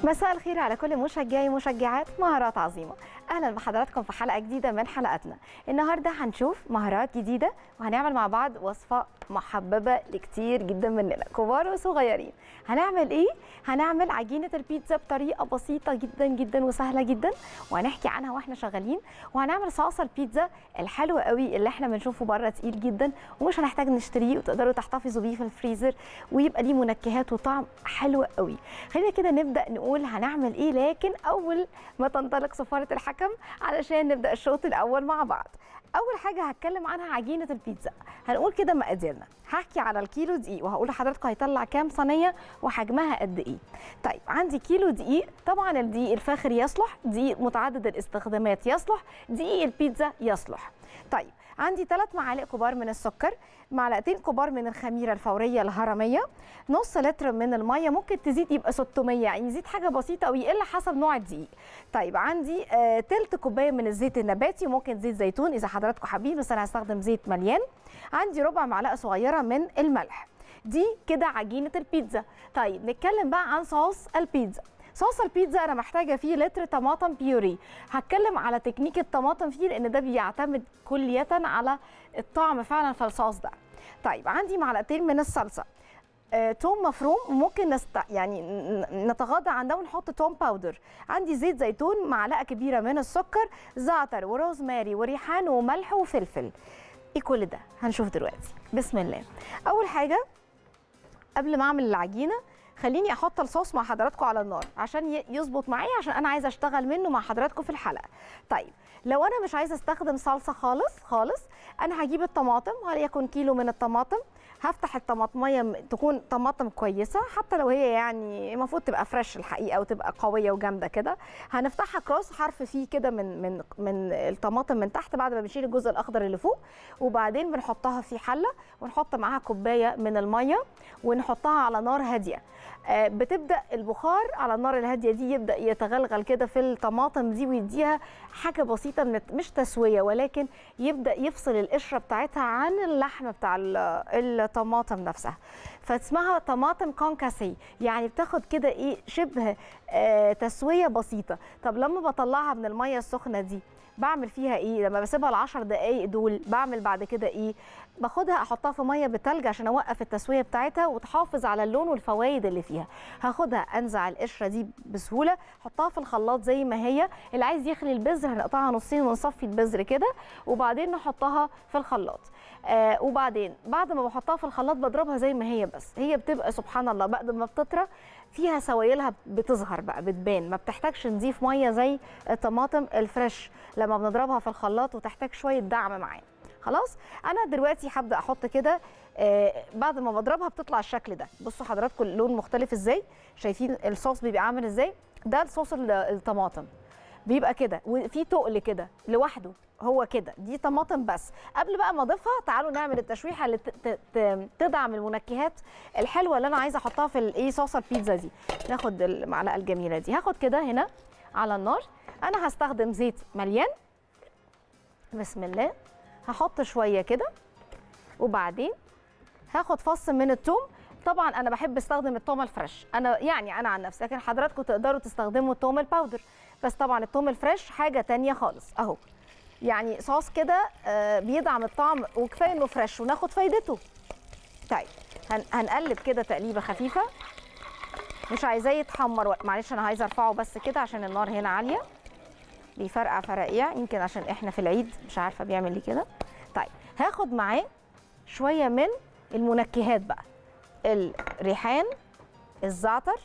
مساء الخير على كل مشجعي ومشجعات مهارات عظيمة أهلا بحضراتكم في حلقة جديدة من حلقاتنا النهاردة هنشوف مهارات جديدة وهنعمل مع بعض وصفة محببة لكتير جدا مننا كبار وصغيرين هنعمل إيه؟ هنعمل عجينة البيتزا بطريقة بسيطة جدا جدا وسهلة جدا وهنحكي عنها واحنا شغالين وهنعمل صلصة البيتزا الحلو قوي اللي احنا بنشوفه بره تقيل جدا ومش هنحتاج نشتريه وتقدروا تحتفظوا بيه في الفريزر ويبقى ليه منكهات وطعم حلو قوي خلينا كده نبدا نقول هنعمل ايه لكن اول ما تنطلق صفاره الحكم علشان نبدا الشوط الاول مع بعض اول حاجه هتكلم عنها عجينه البيتزا هنقول كده مقاديرنا هحكي على الكيلو دقيق وهقول لحضراتكم هيطلع كام صينيه وحجمها قد ايه طيب عندي كيلو دقيق طبعا الدقيق الفاخر يصلح دقيق متعدد الاستخدامات يصلح دقيق البيتزا يصلح طيب عندي ثلاث معالق كبار من السكر معلقتين كبار من الخميره الفوريه الهرميه نص لتر من الميه ممكن تزيد يبقى 600 يعني يزيد حاجه بسيطه او يقل حسب نوع الدقيق طيب عندي آه تلت كوبايه من الزيت النباتي وممكن زيت زيتون اذا حضراتكم حابين بس انا هستخدم زيت مليان عندي ربع معلقه صغيره من الملح دي كده عجينه البيتزا طيب نتكلم بقى عن صوص البيتزا صوص البيتزا انا محتاجه فيه لتر طماطم بيوري هتكلم على تكنيك الطماطم فيه لان ده بيعتمد كليا على الطعم فعلا في الصوص ده طيب عندي معلقتين من الصلصه آه، توم مفروم ممكن نست... يعني نتغاضى عن ده ونحط توم باودر عندي زيت زيتون معلقه كبيره من السكر زعتر وروزماري وريحان وملح وفلفل ايه كل ده هنشوف دلوقتي بسم الله اول حاجه قبل ما اعمل العجينه خليني احط الصوص مع حضراتكم على النار عشان يظبط معايا عشان انا عايزه اشتغل منه مع حضراتكم في الحلقه طيب لو انا مش عايزه استخدم صلصه خالص خالص انا هجيب الطماطم وليكن كيلو من الطماطم هفتح الطماطميه تكون طماطم كويسه حتى لو هي يعني المفروض تبقى فريش الحقيقه وتبقى قويه وجامده كده هنفتحها كروس حرف فيه كده من من من الطماطم من تحت بعد ما بنشيل الجزء الاخضر اللي فوق وبعدين بنحطها في حله ونحط معاها كوبايه من الميه ونحطها على نار هاديه بتبدا البخار على النار الهاديه دي يبدا يتغلغل كده في الطماطم دي ويديها حاجه بسيطه من مش تسويه ولكن يبدا يفصل القشره بتاعتها عن اللحم بتاع الطماطم نفسها فاسمها طماطم كونكاسي يعني بتاخد كده ايه شبه آه تسويه بسيطه طب لما بطلعها من الميه السخنه دي بعمل فيها ايه لما بسيبها العشر دقايق دول بعمل بعد كده ايه باخدها احطها في ميه بتلج عشان اوقف التسويه بتاعتها وتحافظ على اللون والفوائد اللي فيها هاخدها انزع القشره دي بسهوله احطها في الخلاط زي ما هي اللي عايز يخلي البذر هنقطعها نصين ونصفي البذر كده وبعدين نحطها في الخلاط آه وبعدين بعد ما بحطها في الخلاط بضربها زي ما هي بس هي بتبقى سبحان الله بعد ما بتطرى فيها سوائلها بتظهر بقى بتبان ما بتحتاجش نضيف ميه زي الطماطم الفريش لما بنضربها في الخلاط وتحتاج شويه دعم معانا خلاص انا دلوقتي هبدا احط كده آه بعد ما بضربها بتطلع الشكل ده بصوا حضراتكم اللون مختلف ازاي شايفين الصوص بيبقى عامل ازاي ده الصوص الطماطم بيبقى كده وفي تقل كده لوحده هو كده دي طماطم بس قبل بقى ما اضيفها تعالوا نعمل التشويحه اللي تدعم المنكهات الحلوه اللي انا عايزه احطها في الايه صوص البيتزا دي ناخد المعلقه الجميله دي هاخد كده هنا على النار انا هستخدم زيت مليان بسم الله هحط شويه كده وبعدين هاخد فص من الثوم طبعا انا بحب استخدم الثوم الفريش انا يعني انا عن نفسي لكن حضراتكم تقدروا تستخدموا الثوم الباودر بس طبعا الثوم الفريش حاجه تانية خالص اهو يعني صوص كده بيدعم الطعم وكفايه انه فريش وناخد فايدته طيب هنقلب كده تقليبه خفيفه مش عايزاه يتحمر معلش انا عايزه ارفعه بس كده عشان النار هنا عاليه بيفرقع فرقيع يمكن عشان احنا في العيد مش عارفه بيعمل ليه كده طيب هاخد معاه شويه من المنكهات بقى الريحان الزعتر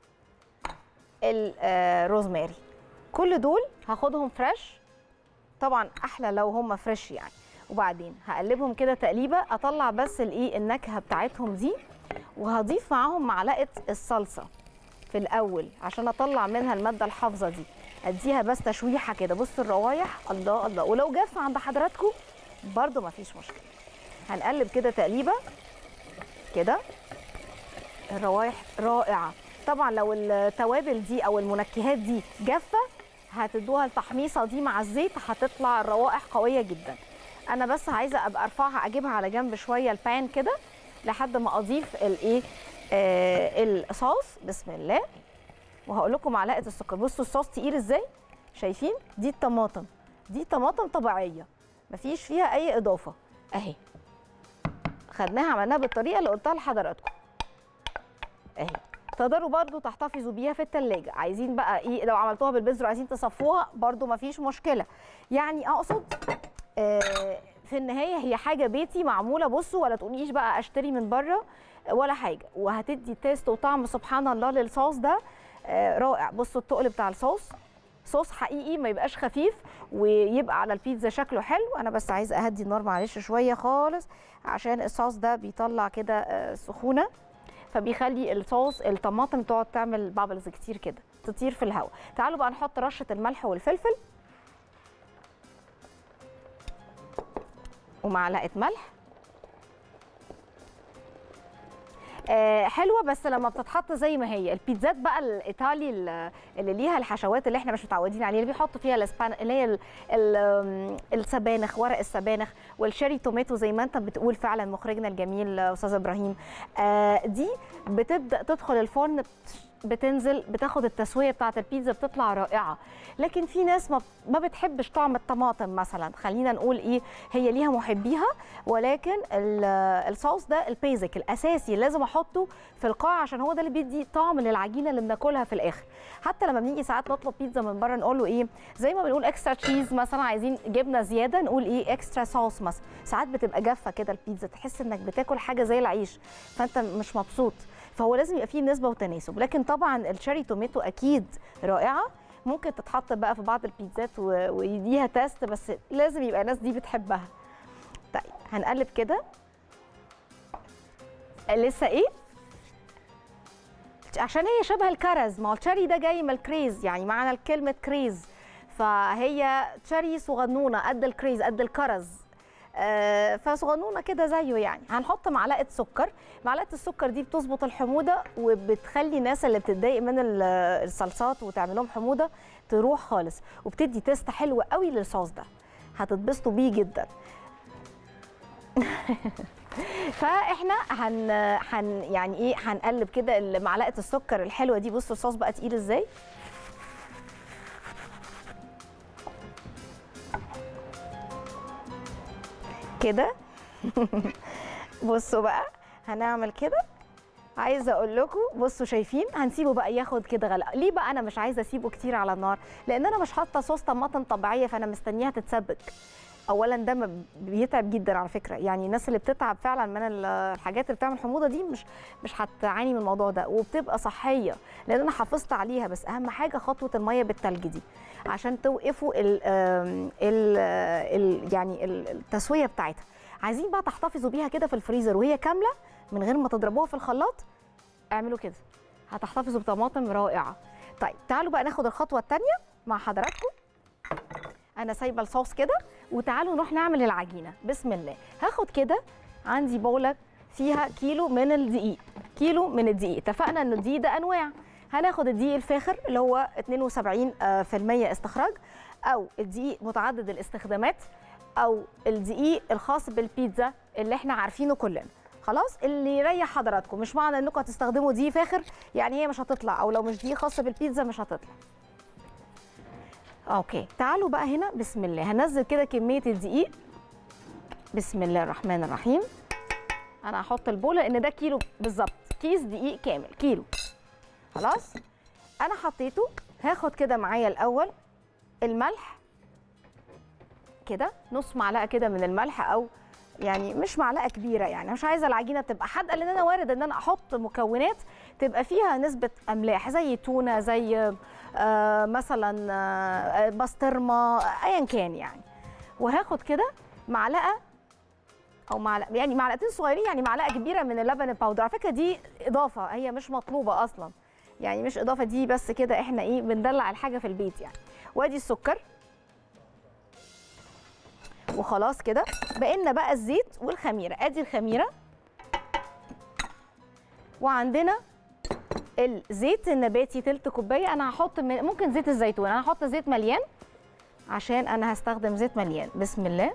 الروزماري كل دول هاخدهم فريش طبعا احلى لو هم فريش يعني وبعدين هقلبهم كده تقليبه اطلع بس الايه النكهه بتاعتهم دي وهضيف معاهم معلقه الصلصه في الاول عشان اطلع منها الماده الحافظه دي اديها بس تشويحه كده بصوا الروايح الله الله ولو جاف عند حضراتكم برده مفيش مشكله هنقلب كده تقليبه كده الروايح رائعه طبعا لو التوابل دي او المنكهات دي جافه هتدوها التحميصه دي مع الزيت هتطلع الروائح قويه جدا انا بس عايزه ابقى ارفعها اجيبها على جنب شويه البان كده لحد ما اضيف الايه آه الصوص بسم الله وهقول لكم معلقه السكر بصوا الصوص تقيل ازاي شايفين دي الطماطم دي طماطم طبيعيه مفيش فيها اي اضافه اهي خدناها عملناها بالطريقه اللي قلتها لحضراتكم اهي تقدروا برضو تحتفظوا بيها في التلاجة عايزين بقى ايه لو عملتوها بالبذر وعايزين تصفوها برضو مفيش مشكله يعني اقصد آه في النهايه هي حاجه بيتي معموله بصوا ولا تقوليش بقى اشتري من بره ولا حاجه وهتدي تيست وطعم سبحان الله للصوص ده آه رائع بصوا التقل بتاع الصوص صوص حقيقي ما يبقاش خفيف ويبقى على البيتزا شكله حلو انا بس عايزه اهدي النار معلش شويه خالص عشان الصوص ده بيطلع كده آه سخونه فبيخلي الصوص الطماطم تقعد تعمل بابلز كتير كده تطير في الهواء تعالوا بقى نحط رشه الملح والفلفل ومعلقه ملح آه حلوه بس لما بتتحط زي ما هي البيتزات بقى الايطالي اللي ليها الحشوات اللي احنا مش متعودين عليها اللي بيحطوا فيها الاسبان اللي هي ال ال السبانخ ورق السبانخ والشيري توماتو زي ما انت بتقول فعلا مخرجنا الجميل استاذ ابراهيم آه دي بتبدا تدخل الفرن بتنزل بتاخد التسويه بتاعه البيتزا بتطلع رائعه لكن في ناس ما ما بتحبش طعم الطماطم مثلا خلينا نقول ايه هي ليها محبيها ولكن الصوص ده البيزك الاساسي لازم احطه في القاع عشان هو ده اللي بيدي طعم للعجينه اللي بناكلها في الاخر حتى لما بنيجي ساعات نطلب بيتزا من بره نقول له ايه زي ما بنقول اكسترا تشيز مثلا عايزين جبنه زياده نقول ايه اكسترا صوص مثلا ساعات بتبقى جافه كده البيتزا تحس انك بتاكل حاجه زي العيش فانت مش مبسوط فهو لازم يبقى فيه نسبه وتناسب لكن طبعا الشيري توميتو اكيد رائعه ممكن تتحط بقى في بعض البيتزات ويديها تيست بس لازم يبقى الناس دي بتحبها طيب هنقلب كده لسه ايه عشان هي شبه الكرز ما هو الشاري ده جاي من الكريز يعني معنى الكلمه كريز فهي تشاري صغنونه قد الكريز قد الكرز آه فصغنونه كده زيه يعني هنحط معلقه سكر معلقه السكر دي بتظبط الحموضه وبتخلي الناس اللي بتتضايق من الصلصات وتعمل لهم حموضه تروح خالص وبتدي تيست حلو قوي للصوص ده هتتبسطوا بيه جدا فاحنا هن هن يعني ايه هنقلب كده معلقه السكر الحلوه دي بصوا الصوص بقى تقيل ازاي كده بصوا بقى هنعمل كده عايزه اقول لكم بصوا شايفين هنسيبه بقى ياخد كده غلق ليه بقى انا مش عايزه اسيبه كتير على النار لان انا مش حاطه صوص طماطم طبيعيه فانا مستنياها تتسبك اولا ده بيتعب جدا على فكره يعني الناس اللي بتتعب فعلا من الحاجات اللي بتعمل حموضه دي مش مش هتعاني من الموضوع ده وبتبقى صحيه لان انا حافظت عليها بس اهم حاجه خطوه الميه بالتلج دي عشان توقفوا ال ال ال يعني التسويه بتاعتها عايزين بقى تحتفظوا بيها كده في الفريزر وهي كامله من غير ما تضربوها في الخلاط اعملوا كده هتحتفظوا بطماطم رائعه طيب تعالوا بقى ناخد الخطوه الثانيه مع حضراتكم انا سايبه الصوص كده وتعالوا نروح نعمل العجينه بسم الله هاخد كده عندي بوله فيها كيلو من الدقيق كيلو من الدقيق اتفقنا ان الدقيق ده انواع هناخد الدقيق الفاخر اللي هو 72% استخراج او الدقيق متعدد الاستخدامات او الدقيق الخاص بالبيتزا اللي احنا عارفينه كلنا خلاص اللي يريح حضراتكم مش معنى انكم هتستخدموا دقيق فاخر يعني هي مش هتطلع او لو مش دقيق خاص بالبيتزا مش هتطلع اوكي تعالوا بقى هنا بسم الله هنزل كده كميه الدقيق بسم الله الرحمن الرحيم انا هحط البوله لان ده كيلو بالظبط كيس دقيق كامل كيلو خلاص انا حطيته هاخد كده معايا الاول الملح كده نص معلقه كده من الملح او يعني مش معلقه كبيره يعني مش عايزه العجينه تبقى حادقه لان انا وارد ان انا احط مكونات تبقى فيها نسبه املاح زي تونه زي آه مثلا آه بسطرمه ايا كان يعني وهاخد كده معلقه او معلقه يعني معلقتين صغيرين يعني معلقه كبيره من اللبن الباودر على فكره دي اضافه هي مش مطلوبه اصلا يعني مش اضافه دي بس كده احنا ايه بندلع الحاجه في البيت يعني وادي السكر وخلاص كده بقينا بقى الزيت والخميره ادي الخميره وعندنا الزيت النباتي تلت كوبايه انا هحط من ممكن زيت الزيتون انا هحط زيت مليان عشان انا هستخدم زيت مليان بسم الله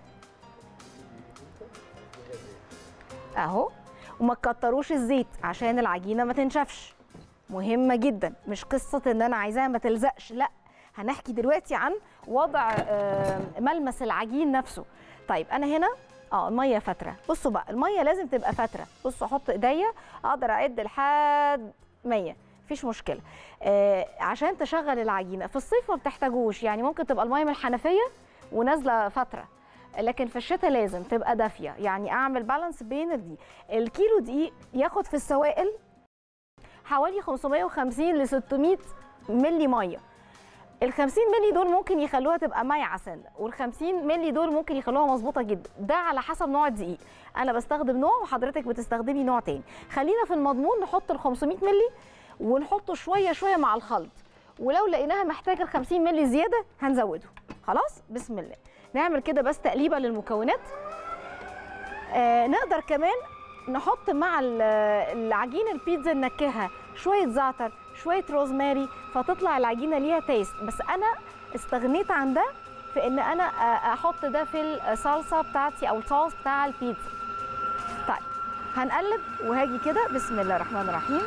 اهو وما تكتروش الزيت عشان العجينه ما تنشفش مهمه جدا مش قصه ان انا عايزاها ما تلزقش لا هنحكي دلوقتي عن وضع آه، ملمس العجين نفسه طيب انا هنا اه الميه فتره بصوا بقى الميه لازم تبقى فتره بصوا احط ايديا اقدر اعد لحد 100 مفيش مشكله آه عشان تشغل العجينه في الصيف ما بتحتاجوش يعني ممكن تبقى الميه من الحنفيه ونازله فتره لكن في الشتاء لازم تبقى دافيه يعني اعمل بالانس بين دي الكيلو دقيق ياخد في السوائل حوالي 550 ل 600 ملي ميه ال 50 ملي دول ممكن يخلوها تبقى مايعه سنه وال 50 ملي دول ممكن يخلوها مظبوطه جدا ده على حسب نوع الدقيق انا بستخدم نوع وحضرتك بتستخدمي نوع تاني خلينا في المضمون نحط ال 500 ملي ونحطه شويه شويه مع الخلط ولو لقيناها محتاجه ال 50 ملي زياده هنزوده خلاص بسم الله نعمل كده بس تقليبه للمكونات آه نقدر كمان نحط مع ال- العجين البيتزا ننكهها شويه زعتر شويه روزماري فتطلع العجينه ليها تيست بس انا استغنيت عن ده في ان انا آه، احط ده في الصلصه بتاعتي او الصوص بتاع البيتزا طيب هنقلب وهاجي كده بسم الله الرحمن الرحيم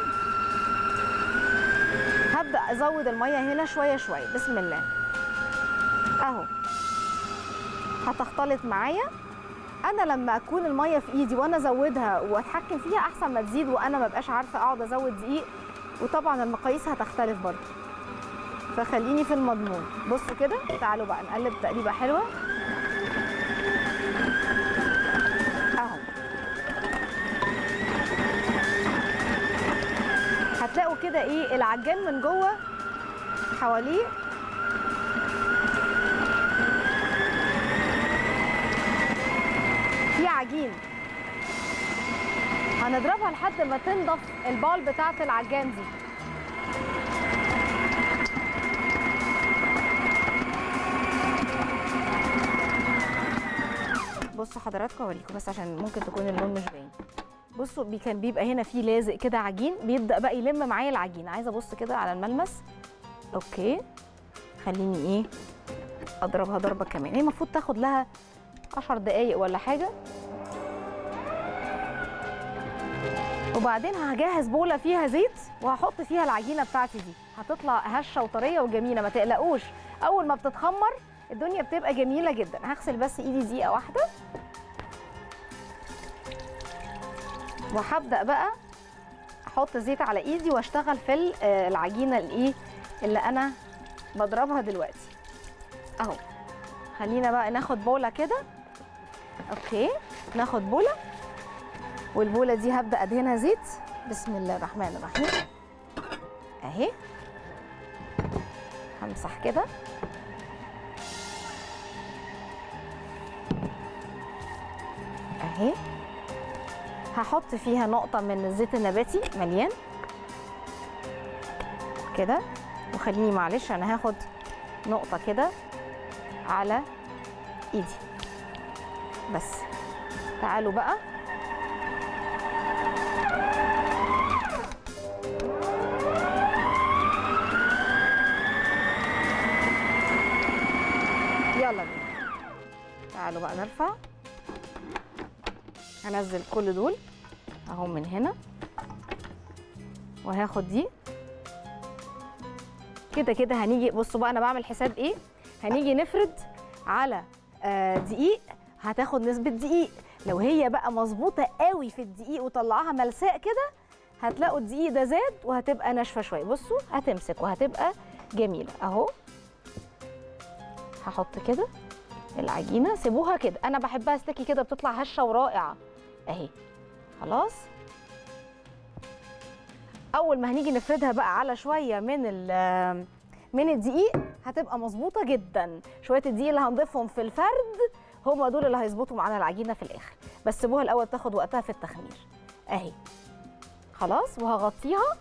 هبدا ازود الميه هنا شويه شويه بسم الله اهو هتختلط معايا انا لما اكون الميه في ايدي وانا ازودها واتحكم فيها احسن ما تزيد وانا ما بقاش عارفه اقعد ازود دقيق وطبعا المقاييس هتختلف برضه فخليني في المضمون بصوا كده تعالوا بقى نقلب تقليبه حلوه اهو هتلاقوا كده ايه العجان من جوه حواليه في عجين هنضربها لحد ما تنضف البال بتاعه العجان دي بصوا حضراتكم اوريكم بس عشان ممكن تكون اللون مش باين بصوا بي كان بيبقى هنا في لازق كده عجين بيبدا بقى يلم معايا العجين عايزه ابص كده على الملمس اوكي خليني ايه اضربها ضربه كمان هي المفروض تاخد لها 10 دقايق ولا حاجه وبعدين هجهز بوله فيها زيت وهحط فيها العجينه بتاعتي دي هتطلع هشه وطريه وجميله ما تقلقوش اول ما بتتخمر الدنيا بتبقى جميله جدا هغسل بس ايدي دقيقه واحده وهبدا بقى احط زيت على ايدي واشتغل في ال- آه، العجينه الايه اللي انا بضربها دلوقتي اهو خلينا بقى ناخد بوله كده اوكي ناخد بوله والبوله دي هبدا ادهنها زيت بسم الله الرحمن الرحيم اهي همسح كده اهي هحط فيها نقطة من الزيت النباتي مليان كده وخليني معلش انا هاخد نقطة كده على ايدي بس تعالوا بقى يلا بينا تعالوا بقى نرفع هنزل كل دول اهو من هنا وهاخد دي كده كده هنيجي بصوا بقى انا بعمل حساب ايه هنيجي نفرد على آه، دقيق هتاخد نسبة دقيق لو هي بقى مظبوطة قوي في الدقيق وطلعها ملساء كده هتلاقوا الدقيق ده زاد وهتبقى ناشفة شوية بصوا هتمسك وهتبقى جميلة اهو هحط كده العجينة سيبوها كده انا بحبها ستيكي كده بتطلع هشة ورائعة اهي خلاص اول ما هنيجي نفردها بقى على شويه من ال- من الدقيق هتبقى مظبوطه جدا شويه الدقيق اللي هنضيفهم في الفرد هم دول اللي هيظبطوا معانا العجينه في الاخر بس سيبوها الاول تاخد وقتها في التخمير اهي خلاص وهغطيها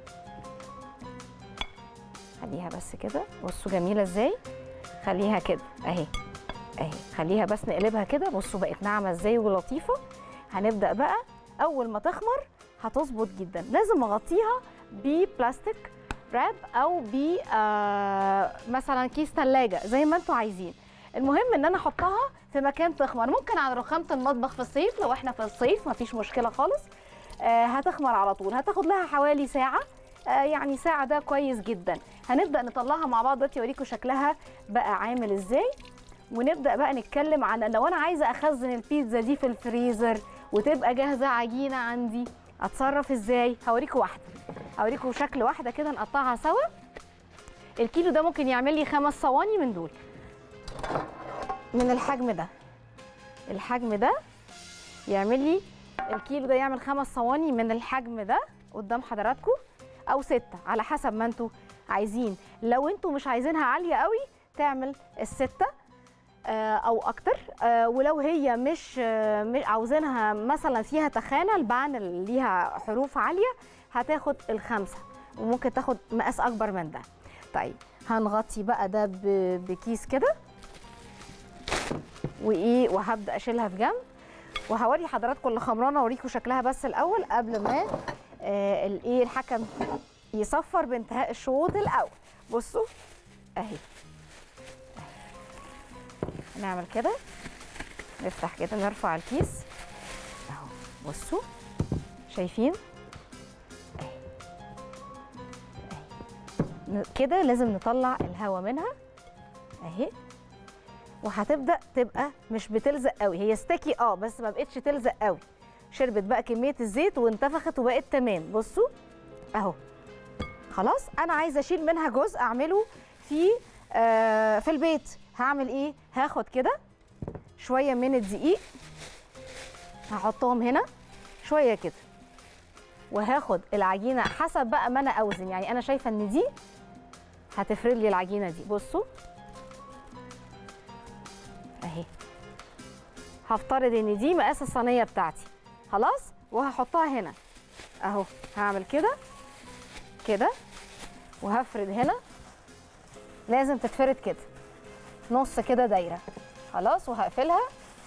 خليها بس كده بصوا جميله ازاي خليها كده اهي اهي خليها بس نقلبها كده بصوا بقت ناعمه ازاي ولطيفه هنبدا بقى اول ما تخمر هتظبط جدا لازم اغطيها ببلاستيك راب او ب آه مثلا كيس ثلاجه زي ما انتوا عايزين المهم ان انا احطها في مكان تخمر ممكن على رخامه المطبخ في الصيف لو احنا في الصيف مفيش مشكله خالص آه هتخمر على طول هتاخد لها حوالي ساعه آه يعني ساعه ده كويس جدا هنبدا نطلعها مع بعض دلوقتي اوريكم شكلها بقى عامل ازاي ونبدا بقى نتكلم عن لو انا عايزه اخزن البيتزا دي في الفريزر وتبقى جاهزه عجينه عندي اتصرف ازاي هوريكم واحده هوريكم شكل واحده كده نقطعها سوا الكيلو ده ممكن يعمل لي خمس صواني من دول من الحجم ده الحجم ده يعمل لي الكيلو ده يعمل خمس صواني من الحجم ده قدام حضراتكم او ستة على حسب ما انتوا عايزين لو انتوا مش عايزينها عالية قوي تعمل الستة آه، او اكتر آه، ولو هي مش آه، مش عاوزينها مثلا فيها تخانه البعن اللي ليها حروف عاليه هتاخد الخمسه وممكن تاخد مقاس اكبر من ده طيب هنغطي بقى ده ب- بكيس كده وايه وهبدا اشيلها في جنب وهوري حضراتكم الخمرانه اوريكم شكلها بس الاول قبل ما آه، الايه الحكم يصفر بانتهاء الشوط الاول بصوا اهي نعمل كده نفتح كده نرفع الكيس اهو بصوا شايفين أهي. أهي. ن- كده لازم نطلع الهواء منها اهي وهتبدا تبقى مش بتلزق قوي هي ستيكي اه بس ما بقتش تلزق قوي شربت بقى كميه الزيت وانتفخت وبقت تمام بصوا اهو خلاص انا عايزه اشيل منها جزء اعمله في آه في البيت هعمل ايه هاخد كده شويه من الدقيق هحطهم هنا شويه كده وهاخد العجينه حسب بقى ما انا اوزن يعني انا شايفه ان دي هتفرد لي العجينه دي بصوا اهي هفترض ان دي مقاس الصينيه بتاعتي خلاص وهحطها هنا اهو هعمل كده كده وهفرد هنا لازم تتفرد كده نص كده دايره خلاص وهقفلها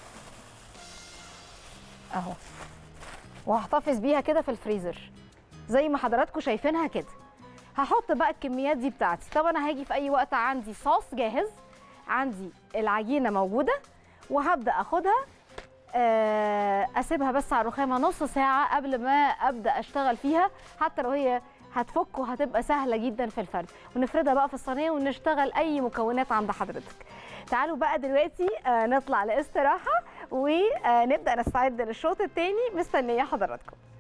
اهو وهحتفظ بيها كده في الفريزر زي ما حضراتكم شايفينها كده هحط بقى الكميات دي بتاعتي طب انا هاجي في اي وقت عندي صوص جاهز عندي العجينه موجوده وهبدا اخدها آه، اسيبها بس على الرخامه نص ساعه قبل ما ابدا اشتغل فيها حتى لو هي هتفك وهتبقى سهله جدا في الفرد ونفردها بقى في الصينيه ونشتغل اي مكونات عند حضرتك تعالوا بقى دلوقتي آه، نطلع لاستراحه ونبدا نستعد للشوط الثاني مستنيه حضراتكم